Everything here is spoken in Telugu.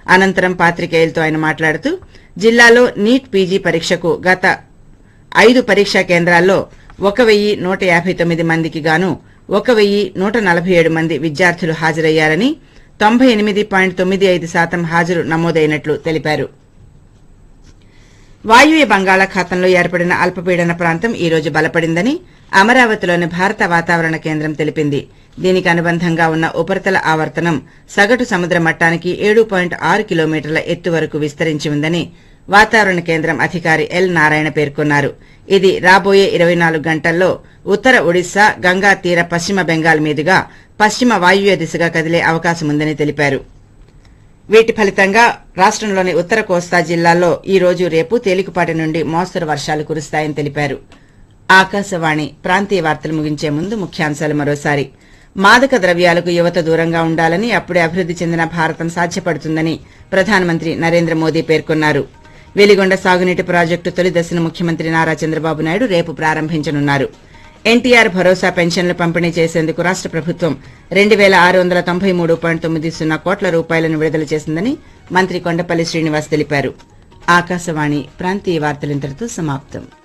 అనంతరం పాత్రికేయులతో ఆయన మాట్లాడుతూ జిల్లాలో నీట్ పీజీ పరీక్షకు గత ఐదు పరీక్షా కేంద్రాల్లో ఒక వెయ్యి నూట యాభై తొమ్మిది మందికి గాను ఒక వెయ్యి నూట నలభై ఏడు మంది విద్యార్థులు హాజరయ్యారని తొంభై ఎనిమిది పాయింట్ తొమ్మిది ఐదు శాతం హాజరు నమోదైనట్లు తెలిపారు వాయువ్య బంగాళాఖాతంలో ఏర్పడిన అల్పపీడన ప్రాంతం ఈ రోజు బలపడిందని అమరావతిలోని భారత వాతావరణ కేంద్రం తెలిపింది దీనికి అనుబంధంగా ఉన్న ఉపరితల ఆవర్తనం సగటు సముద్ర మట్టానికి ఏడు పాయింట్ ఆరు కిలోమీటర్ల ఎత్తు వరకు విస్తరించి ఉందని వాతావరణ కేంద్రం అధికారి ఎల్ నారాయణ పేర్కొన్నారు ఇది రాబోయే ఇరవై నాలుగు గంటల్లో ఉత్తర ఒడిశా గంగా తీర పశ్చిమ బెంగాల్ మీదుగా పశ్చిమ వాయువ్య దిశగా కదిలే అవకాశముందని తెలిపారు వీటి ఫలితంగా రాష్టంలోని ఉత్తర కోస్తా జిల్లాల్లో ఈ రోజు రేపు తేలికపాటి నుండి మోస్తరు వర్షాలు కురుస్తాయని తెలిపారు ఆకాశవాణి ప్రాంతీయ వార్తలు ముగించే ముందు ముఖ్యాంశాలు మరోసారి మాదక ద్రవ్యాలకు యువత దూరంగా ఉండాలని అప్పుడే అభివృద్ది చెందిన భారతం సాధ్యపడుతుందని ప్రధానమంత్రి నరేంద్ర మోదీ పేర్కొన్నారు వెలిగొండ సాగునీటి ప్రాజెక్టు తొలి దశను ముఖ్యమంత్రి నారా చంద్రబాబు నాయుడు రేపు ప్రారంభించనున్నారు ఎన్టీఆర్ భరోసా పెన్షన్లు పంపిణీ చేసేందుకు రాష్ట ప్రభుత్వం రెండు వేల ఆరు వందల తొంభై మూడు పాయింట్ తొమ్మిది సున్నా కోట్ల రూపాయలను విడుదల చేసిందని మంత్రి కొండపల్లి శ్రీనివాస్ తెలిపారు ఆకాశవాణి ప్రాంతీయ వార్తలింతటితో సమాప్తం